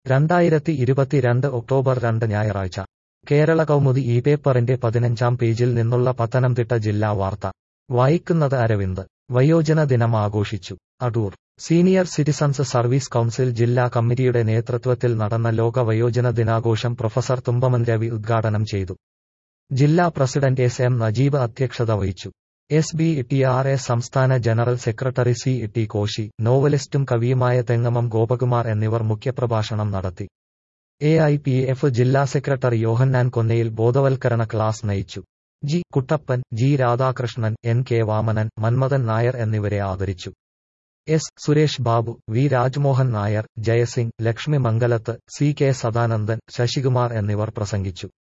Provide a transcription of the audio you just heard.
രണ്ടായിരത്തി ഇരുപത്തിരണ്ട് ഒക്ടോബർ രണ്ട് ഞായറാഴ്ച കേരള കൗമുദി ഈ പേപ്പറിന്റെ പതിനഞ്ചാം പേജിൽ നിന്നുള്ള പത്തനംതിട്ട ജില്ലാ വാർത്ത വായിക്കുന്നത് അരവിന്ദ് വയോജന ദിനം ആഘോഷിച്ചു Adoor senior citizens service council ജില്ലാ കമ്മിറ്റിയുടെ നേതൃത്വത്തിൽ നടന്ന ലോക വയോജന ദിനാഘോഷം പ്രൊഫസർ തുമ്പമൻ രവി ഉദ്ഘാടനം ചെയ്തു ജില്ലാ പ്രസിഡന്റ് എസ് എം നജീബ് അധ്യക്ഷത വഹിച്ചു S B T R S സംസ്ഥാന general secretary C T Koshy നോവലിസ്റ്റും കവിയുമായ തെങ്ങമം ഗോപകുമാർ എന്നിവർ മുഖ്യപ്രഭാഷണം നടത്തി എ ഐ പി എഫ് ജില്ലാ സെക്രട്ടറി യോഹന്നാൻ കൊന്നയിൽ ബോധവൽക്കരണ ക്ലാസ് നയിച്ചു G Kuttappan G Radhakrishnan N K Vamanan Manmadhan Nair എന്നിവരെ ആദരിച്ചു S Suresh Babu V Rajmohan Nair Jayasingh Lakshmi Mangalath C K Sadanandan Sasikumar എന്നിവർ പ്രസംഗിച്ചു